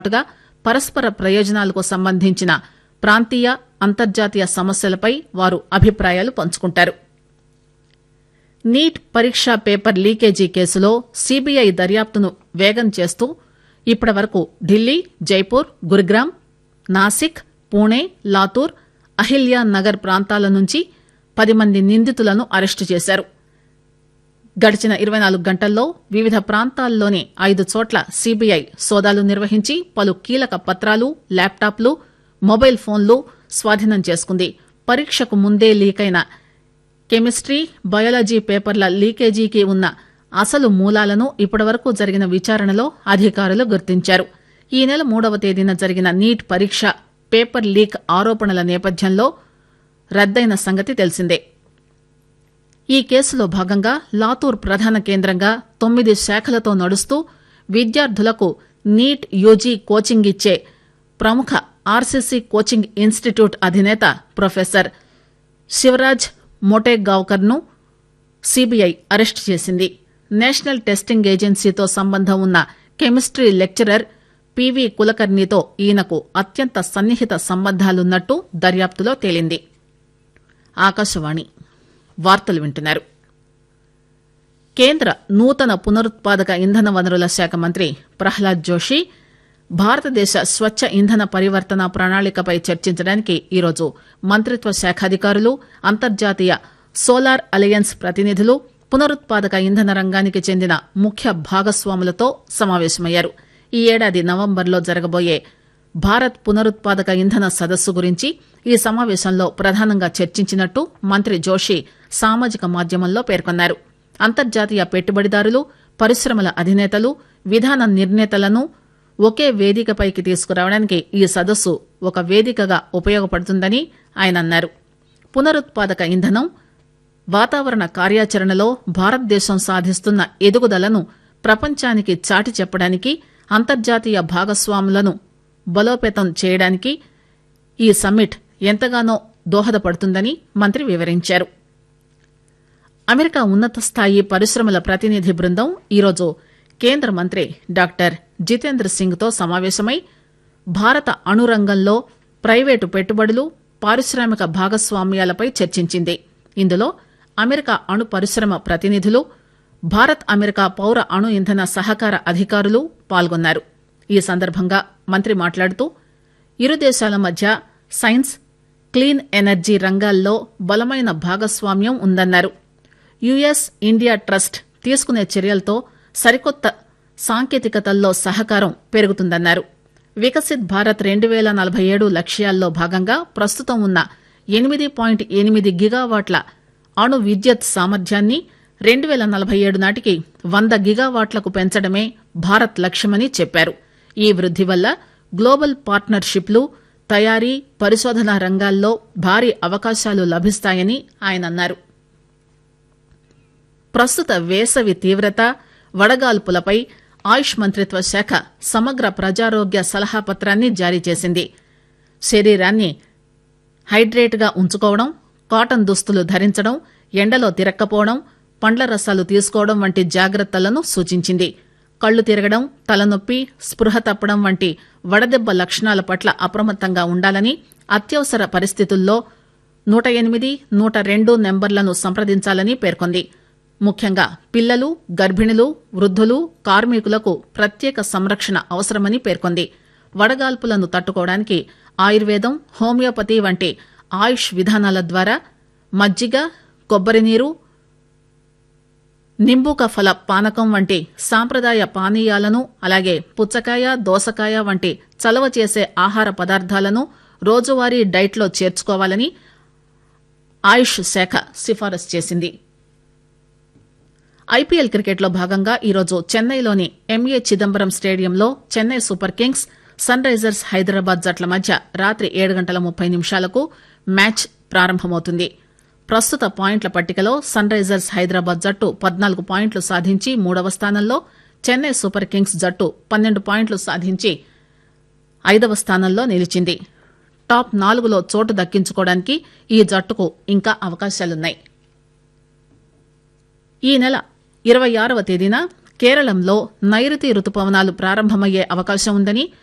పాటుగా పరస్పర ప్రయోజనాలకు సంబంధించిన ప్రాంతీయ అంతర్జాతీయ సమస్యలపై వారు అభిప్రాయాలు పంచుకుంటారు నీట్ పరీక్షా పేపర్ లీకేజీ కేసులో సీబీఐ దర్యాప్తును వేగం చేస్తూ ఇప్పటివరకు ఢిల్లీ జైపూర్ గురుగ్రామ్ నాసిక్ పూణే లాతూర్ అహిల్యా నగర్ ప్రాంతాల నుంచి పది మంది నిందితులను అరెస్టు చేశారు గడిచిన ఇరవై నాలుగు గంటల్లో వివిధ ప్రాంతాల్లోని ఐదు చోట్ల సీబీఐ సోదాలు నిర్వహించి పలు కీలక పత్రాలు ల్యాప్టాప్లు మొబైల్ ఫోన్లు స్వాధీనం చేసుకుంది పరీక్షకు ముందే లీకైన కెమిస్ట్రీ బయాలజీ పేపర్ల లీకేజీకి ఉన్న అసలు మూలాలను ఇప్పటివరకు జరిగిన విచారణలో అధికారులు గుర్తించారు ఈ నెల మూడవ తేదీన జరిగిన నీట్ పరీక్ష పేపర్ లీక్ ఆరోపణల నేపథ్యంలో రద్దయిన సంగతి తెలిసిందే ఈ కేసులో భాగంగా లాతూర్ ప్రధాన కేంద్రంగా తొమ్మిది శాఖలతో నడుస్తూ విద్యార్థులకు నీట్ యూజీ కోచింగ్ ఇచ్చే ప్రముఖ ఆర్సీసీ కోచింగ్ ఇన్స్టిట్యూట్ అధినేత ప్రొఫెసర్ శివరాజ్ మోటేగావ్కర్ ను సీబీఐ అరెస్టు చేసింది నేషనల్ టెస్టింగ్ ఏజెన్సీతో సంబంధం ఉన్న కెమిస్ట్రీ లెక్చరర్ పివి కులకర్ణితో ఈయనకు అత్యంత సన్నిహిత సంబంధాలున్నట్టు దర్యాప్తులో తేలింది ఆకాశవాణి వార్తలు వింటున్నారు కేంద్ర నూతన పునరుత్పాదక ఇంధన వనరుల శాఖ మంత్రి ప్రహ్లాద్ జోషి భారతదేశ స్వచ్ఛ ఇంధన పరివర్తన ప్రణాళికపై చర్చించడానికి ఈరోజు మంత్రిత్వ శాఖ అధికారులు అంతర్జాతీయ సోలార్ అలయన్స్ ప్రతినిధులు పునరుత్పాదక ఇంధన రంగానికి చెందిన ముఖ్య భాగస్వాములతో సమావేశమయ్యారు ఈ ఏడాది నవంబర్లో జరగబోయే భారత్ పునరుత్పాదక ఇంధన సదస్సు గురించి ఈ సమావేశంలో ప్రధానంగా చర్చించినట్టు మంత్రి జోషి సామాజిక మాధ్యమంలో పేర్కొన్నారు అంతర్జాతీయ పెట్టుబడిదారులు పరిశ్రమల అధినేతలు విధాన నిర్ణేతలను ఒకే వేదికపైకి తీసుకురావడానికి ఈ సదస్సు ఒక వేదికగా ఉపయోగపడుతుందని ఆయన అన్నారు పునరుత్పాదక ఇంధనం వాతావరణ కార్యాచరణలో భారతదేశం సాధిస్తున్న ఎదుగుదలను ప్రపంచానికి చాటి చెప్పడానికి అంతర్జాతీయ భాగస్వాములను బలోపేతం చేయడానికి ఈ సమ్మిట్ ఎంతగానో దోహదపడుతుందని మంత్రి వివరించారు అమెరికా ఉన్నత స్థాయి పరిశ్రమల ప్రతినిధి బృందం ఈరోజు కేంద్ర మంత్రి డాక్టర్ జితేంద్ర సింగ్ తో సమావేశమై భారత అణురంగంలో ప్రైవేటు పెట్టుబడులు పారిశ్రామిక భాగస్వామ్యాలపై చర్చించింది ఇందులో అమెరికా అణు పరిశ్రమ ప్రతినిధులు భారత్ అమెరికా పౌర అణు ఇంధన సహకార అధికారులు పాల్గొన్నారు ఈ సందర్భంగా మంత్రి మాట్లాడుతూ ఇరు దేశాల మధ్య సైన్స్ క్లీన్ ఎనర్జీ రంగాల్లో బలమైన భాగస్వామ్యం ఉందన్నారు యుఎస్ ఇండియా ట్రస్ట్ తీసుకునే చర్యలతో సరికొత్త సాంకేతికతల్లో సహకారం పెరుగుతుందన్నారు వికసిత్ భారత్ రెండు పేల నలభై ఏడు లక్ష్యాల్లో భాగంగా ప్రస్తుతం ఉన్న ఎనిమిది పాయింట్ ఎనిమిది గిగావాట్ల అణు విద్యుత్ సామర్థ్యాన్ని రెండు పేల నలభై ఏడు నాటికి వంద గిగావాట్లకు పెంచడమే భారత్ లక్ష్యమని చెప్పారు ఈ వృద్ది వల్ల గ్లోబల్ పార్ట్నర్షిప్లు తయారీ పరిశోధన రంగాల్లో భారీ అవకాశాలు లభిస్తాయని ఆయన అన్నారు ప్రస్తుత వేసవి తీవ్రత వడగాల్పులపై ఆయుష్ మంత్రిత్వ శాఖ సమగ్ర ప్రజారోగ్య సలహా పత్రాన్ని జారీ చేసింది శరీరాన్ని హైడ్రేట్ గా ఉంచుకోవడం కాటన్ దుస్తులు ధరించడం ఎండలో తిరక్కపోవడం పండ్ల రసాలు తీసుకోవడం వంటి జాగ్రత్తలను సూచించింది కళ్లు తిరగడం తలనొప్పి స్పృహ తప్పడం వంటి వడదెబ్బ లక్షణాల పట్ల అప్రమత్తంగా ఉండాలని అత్యవసర పరిస్థితుల్లో నూట ఎనిమిది నూట రెండు నెంబర్లను సంప్రదించాలని పేర్కొంది ముఖ్యంగా పిల్లలు గర్భిణులు వృద్దులు కార్మికులకు ప్రత్యేక సంరక్షణ అవసరమని పేర్కొంది వడగాల్పులను తట్టుకోవడానికి ఆయుర్వేదం హోమియోపతి వంటి ఆయుష్ విధానాల ద్వారా మజ్జిగ కొబ్బరి నీరు నింబూక ఫల పానకం వంటి సాంప్రదాయ పానీయాలను అలాగే పుచ్చకాయ దోసకాయ వంటి చలవ చేసే ఆహార పదార్థాలను రోజువారీ డైట్లో చేర్చుకోవాలని ఆయుష్ శాఖ సిఫారసు చేసింది ఐపీఎల్ క్రికెట్లో భాగంగా ఈరోజు చెన్నైలోని ఎంఏ చిదంబరం స్టేడియంలో Chennai Super Kings Sunrisers Hyderabad జట్ల మధ్య రాత్రి ఏడు గంటల ముప్పై నిమిషాలకు మ్యాచ్ ప్రారంభమవుతుంది ప్రస్తుత పాయింట్ల పట్టికలో సన్ రైజర్స్ హైదరాబాద్ జట్టు పద్నాలుగు పాయింట్లు సాధించి మూడవ స్థానంలో చెన్నై సూపర్ కింగ్స్ జట్టు పన్నెండు పాయింట్లు సాధించి ఐదవ స్థానంలో నిలిచింది టాప్ నాలుగులో చోటు దక్కించుకోవడానికి ఈ జట్టుకు ఇంకా అవకాశాలున్నాయి ఈ నెల ఇరవై ఆరవ తేదీన కేరళంలో నైరుతి రుతుపవనాలు ప్రారంభమయ్యే అవకాశం ఉందని